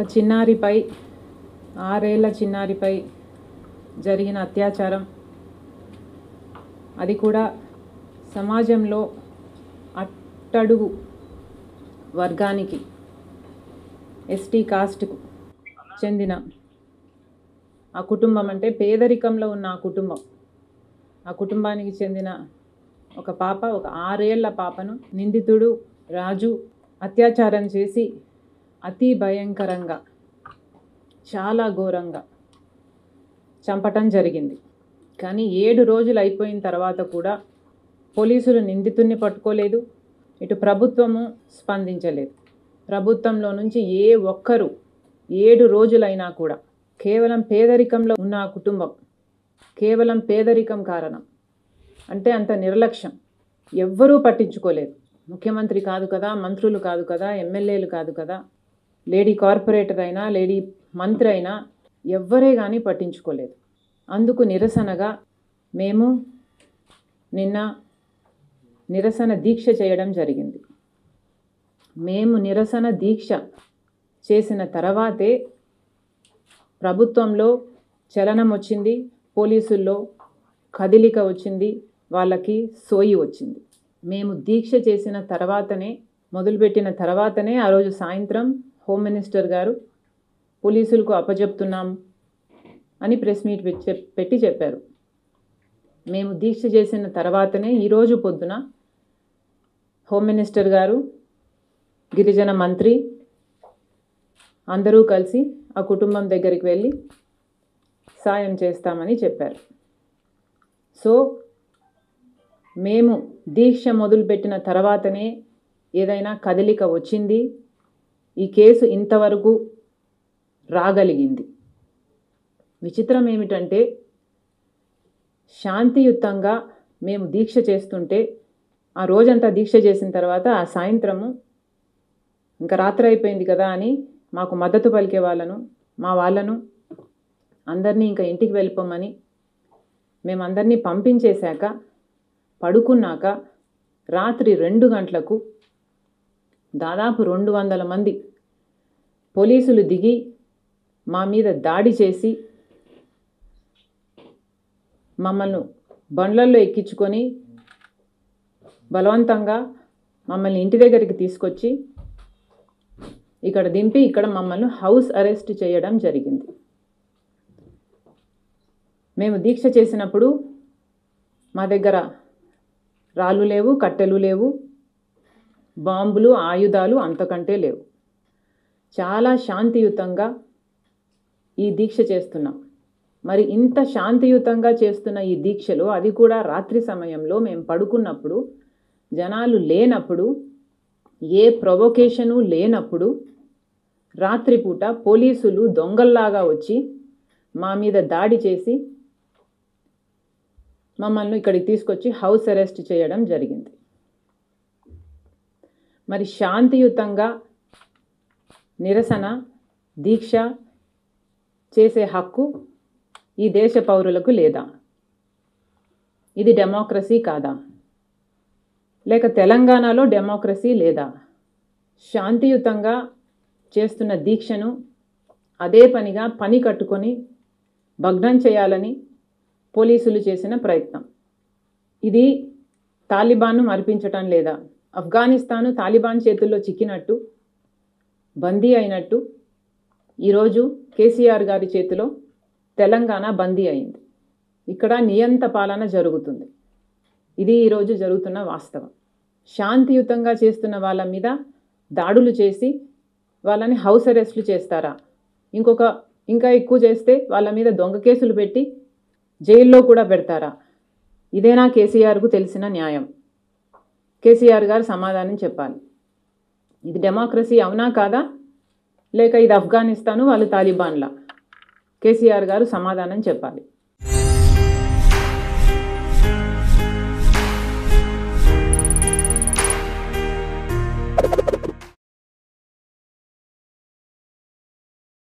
చిన్నారిపై ఆరేళ్ల చిన్నారిపై జరిగిన అత్యాచారం అది కూడా సమాజంలో అట్టడుగు వర్గానికి ఎస్టీ కాస్ట్కు చెందిన ఆ కుటుంబం అంటే పేదరికంలో ఉన్న ఆ కుటుంబం ఆ కుటుంబానికి చెందిన ఒక పాప ఒక ఆరేళ్ల పాపను నిందితుడు రాజు అత్యాచారం చేసి అతి భయంకరంగా చాలా ఘోరంగా చంపటం జరిగింది కానీ ఏడు రోజులు అయిపోయిన తర్వాత కూడా పోలీసులు నిందితుడిని పట్టుకోలేదు ఇటు ప్రభుత్వము స్పందించలేదు ప్రభుత్వంలో నుంచి ఏ ఒక్కరు ఏడు రోజులైనా కూడా కేవలం పేదరికంలో ఉన్న ఆ కుటుంబం కేవలం పేదరికం కారణం అంటే అంత నిర్లక్ష్యం ఎవ్వరూ పట్టించుకోలేదు ముఖ్యమంత్రి కాదు కదా మంత్రులు కాదు కదా ఎమ్మెల్యేలు కాదు కదా లేడీ కార్పొరేటర్ అయినా లేడీ మంత్రి అయినా ఎవ్వరే కానీ పట్టించుకోలేదు అందుకు నిరసనగా మేము నిన్న నిరసన దీక్ష చేయడం జరిగింది మేము నిరసన దీక్ష చేసిన తర్వాతే ప్రభుత్వంలో చలనం వచ్చింది పోలీసుల్లో కదిలిక వచ్చింది వాళ్ళకి సోయి వచ్చింది మేము దీక్ష చేసిన తర్వాతనే మొదలుపెట్టిన తర్వాతనే ఆ రోజు సాయంత్రం హోమ్ మినిస్టర్ గారు పోలీసులకు అప్పచెప్తున్నాం అని ప్రెస్ మీట్ పెట్టి- పెట్టి చెప్పారు మేము దీక్ష చేసిన తర్వాతనే ఈరోజు పొద్దున హోమ్ మినిస్టర్ గారు గిరిజన మంత్రి అందరూ కలిసి ఆ కుటుంబం దగ్గరికి వెళ్ళి సాయం చేస్తామని చెప్పారు సో మేము దీక్ష మొదలుపెట్టిన తర్వాతనే ఏదైనా కదలిక వచ్చింది ఈ కేసు ఇంతవరకు రాగలిగింది విచిత్రం ఏమిటంటే శాంతియుతంగా మేము దీక్ష చేస్తుంటే ఆ రోజంతా దీక్ష చేసిన తర్వాత ఆ సాయంత్రము ఇంకా రాత్రి అయిపోయింది కదా అని మాకు మద్దతు పలికే వాళ్ళను మా వాళ్ళను అందరినీ ఇంకా ఇంటికి వెళ్ళిపోమని మేమందరినీ పంపించేశాక పడుకున్నాక రాత్రి రెండు గంటలకు దాదాపు రెండు వందల మంది పోలీసులు దిగి మా మీద దాడి చేసి మమ్మల్ని బండ్లల్లో ఎక్కించుకొని బలవంతంగా మమ్మల్ని ఇంటి దగ్గరికి తీసుకొచ్చి ఇక్కడ దింపి ఇక్కడ మమ్మల్ని హౌస్ అరెస్ట్ చేయడం జరిగింది మేము దీక్ష చేసినప్పుడు మా దగ్గర రాళ్ళు లేవు కట్టెలు లేవు బాంబులు ఆయుధాలు అంతకంటే లేవు చాలా శాంతియుతంగా ఈ దీక్ష చేస్తున్నాం మరి ఇంత శాంతియుతంగా చేస్తున్న ఈ దీక్షలో అది కూడా రాత్రి సమయంలో మేము పడుకున్నప్పుడు జనాలు లేనప్పుడు ఏ ప్రొవొకేషను లేనప్పుడు రాత్రిపూట పోలీసులు దొంగల్లాగా వచ్చి మా మీద దాడి చేసి మమ్మల్ని ఇక్కడికి తీసుకొచ్చి హౌస్ అరెస్ట్ చేయడం జరిగింది మరి శాంతియుతంగా నిరసన దీక్ష చేసే హక్కు ఈ దేశ పౌరులకు లేదా ఇది డెమోక్రసీ కాదా లేక తెలంగాణలో డెమోక్రసీ లేదా శాంతియుతంగా చేస్తున్న దీక్షను అదే పనిగా పని కట్టుకొని భగ్నం చేయాలని పోలీసులు చేసిన ప్రయత్నం ఇది తాలిబాన్ను మరిపించటం లేదా ఆఫ్ఘనిస్తాను తాలిబాన్ చేతుల్లో చిక్కినట్టు బందీ అయినట్టు ఈరోజు కేసీఆర్ గారి చేతిలో తెలంగాణ బందీ అయింది ఇక్కడ నియంత పాలన జరుగుతుంది ఇది ఈరోజు జరుగుతున్న వాస్తవం శాంతియుతంగా చేస్తున్న వాళ్ళ మీద దాడులు చేసి వాళ్ళని హౌస్ అరెస్ట్లు చేస్తారా ఇంకొక ఇంకా ఎక్కువ చేస్తే వాళ్ళ మీద దొంగ కేసులు పెట్టి జైల్లో కూడా పెడతారా ఇదేనా కేసీఆర్కు తెలిసిన న్యాయం కేసీఆర్ గారు సమాధానం చెప్పాలి ఇది డెమోక్రసీ అవునా కాదా లేక ఇది ఆఫ్ఘనిస్తాను వాళ్ళు తాలిబాన్లా కేసీఆర్ గారు సమాధానం చెప్పాలి